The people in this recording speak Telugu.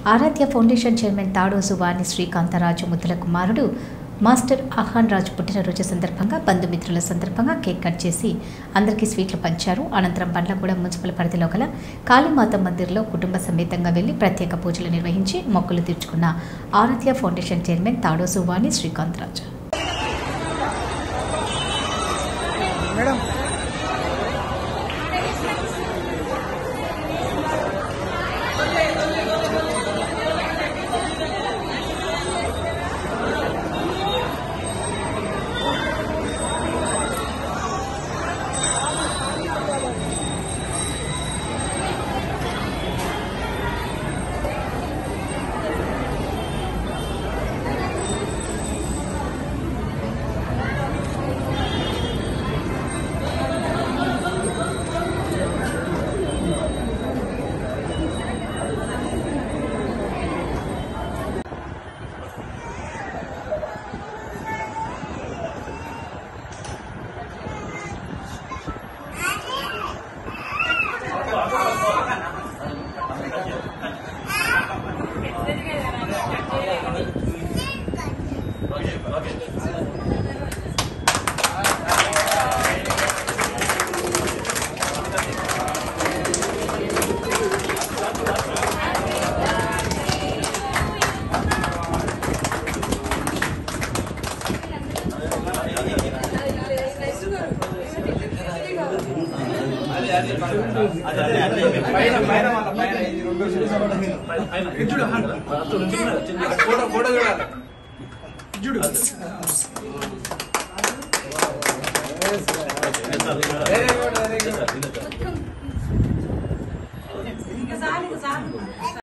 ఆరాధ్య ఫౌండేషన్ చైర్మన్ తాడోసు వాణి శ్రీకాంతరాజు ముద్దుల కుమారుడు మాస్టర్ ఆహాన్ రాజు పుట్టినరోజు సందర్భంగా బంధుమిత్రుల సందర్భంగా కేక్ కట్ చేసి అందరికీ స్వీట్లు పంచారు అనంతరం బండ్లగూడ మున్సిపల్ పరిధిలో గల కాళీమాత మందిర్లో కుటుంబ సమేతంగా వెళ్లి ప్రత్యేక పూజలు నిర్వహించి మొక్కులు తీర్చుకున్న Aaradhya foundation chairman Tadosu Vani Srikantharaju madam పైన పైన వాళ్ళ పైన ఇది రెండు ఇచ్చుడు ఫోటో ఫోటో చూడాలి ఇచ్చుడు వెరీ గుడ్ వెరీ గుడ్